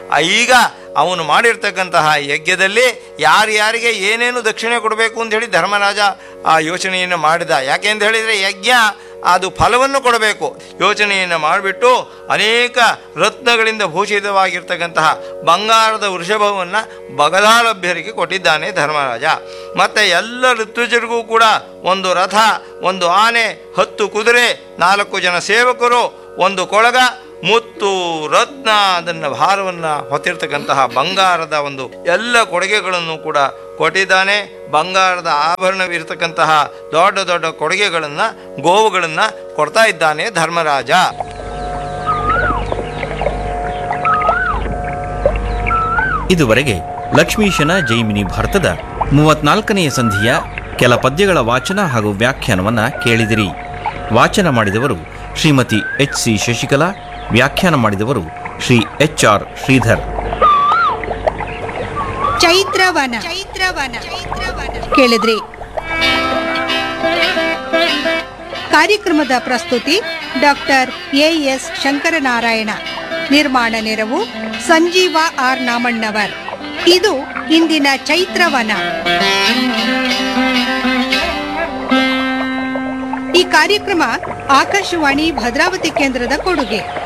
ಆ ಈಗ ಅವನು ಮಾಡಿರ್ತಕ್ಕಂತಹ ಯಜ್ಞದಲ್ಲಿ ಯಾರ್ಯಾರಿಗೆ ಏನೇನು ದಕ್ಷಿಣೆ ಕೊಡಬೇಕು ಅಂತ ಹೇಳಿ ಧರ್ಮರಾಜ ಆ ಯೋಚನೆಯನ್ನು ಮಾಡಿದ ಯಾಕೆ ಅಂತ ಹೇಳಿದರೆ ಯಜ್ಞ ಅದು ಫಲವನ್ನು ಕೊಡಬೇಕು ಯೋಚನೆಯನ್ನು ಮಾಡಿಬಿಟ್ಟು ಅನೇಕ ರತ್ನಗಳಿಂದ ಭೂಷಿತವಾಗಿರ್ತಕ್ಕಂತಹ ಬಂಗಾರದ ವೃಷಭವನ್ನು ಬಗದಾಲಭ್ಯರಿಗೆ ಕೊಟ್ಟಿದ್ದಾನೆ ಧರ್ಮರಾಜ ಮತ್ತು ಎಲ್ಲ ಋತ್ವಿಜರಿಗೂ ಕೂಡ ಒಂದು ರಥ ಒಂದು ಆನೆ ಹತ್ತು ಕುದುರೆ ನಾಲ್ಕು ಜನ ಸೇವಕರು ಒಂದು ಕೊಳಗ ಮುತ್ತು ರತ್ನ ಅದನ್ನು ಭಾರವನ್ನು ಹೊತ್ತಿರ್ತಕ್ಕಂತಹ ಬಂಗಾರದ ಒಂದು ಎಲ್ಲ ಕೊಡುಗೆಗಳನ್ನು ಕೂಡ ಕೊಟ್ಟಿದ್ದಾನೆ ಬಂಗಾರದ ಆಭರಣವಿರ್ತಕ್ಕಂತಹ ದೊಡ್ಡ ದೊಡ್ಡ ಕೊಡುಗೆಗಳನ್ನು ಗೋವುಗಳನ್ನು ಕೊಡ್ತಾ ಇದ್ದಾನೆ ಧರ್ಮರಾಜ ಇದುವರೆಗೆ ಲಕ್ಷ್ಮೀಶನ ಜೈಮಿನಿ ಭಾರತದ ಮೂವತ್ನಾಲ್ಕನೆಯ ಸಂಧಿಯ ಕೆಲ ಪದ್ಯಗಳ ವಾಚನ ಹಾಗೂ ವ್ಯಾಖ್ಯಾನವನ್ನ ಕೇಳಿದಿರಿ ವಾಚನ ಮಾಡಿದವರು ಶ್ರೀಮತಿ ಎಚ್ ಸಿ ಶಶಿಕಲಾ ವ್ಯಾಖ್ಯಾನ ಮಾಡಿದವರು ಶ್ರೀ ಎಚ್ ಆರ್ ಶ್ರೀಧರ್ ಚೈತ್ರವನ ಚೈತ್ರವನ ಕೇಳಿದ್ರಿ ಕಾರ್ಯಕ್ರಮದ ಪ್ರಸ್ತುತಿ ಡಾಕ್ಟರ್ ಎ ಎಸ್ ಶಂಕರನಾರಾಯಣ ನಿರ್ಮಾಣ ನೆರವು ಸಂಜೀವ ಆರ್ ನಾಮಣ್ಣವರ್ ಇದು ಇಂದಿನ ಚೈತ್ರವನ ಈ ಕಾರ್ಯಕ್ರಮ ಆಕಾಶವಾಣಿ ಭದ್ರಾವತಿ ಕೇಂದ್ರದ ಕೊಡುಗೆ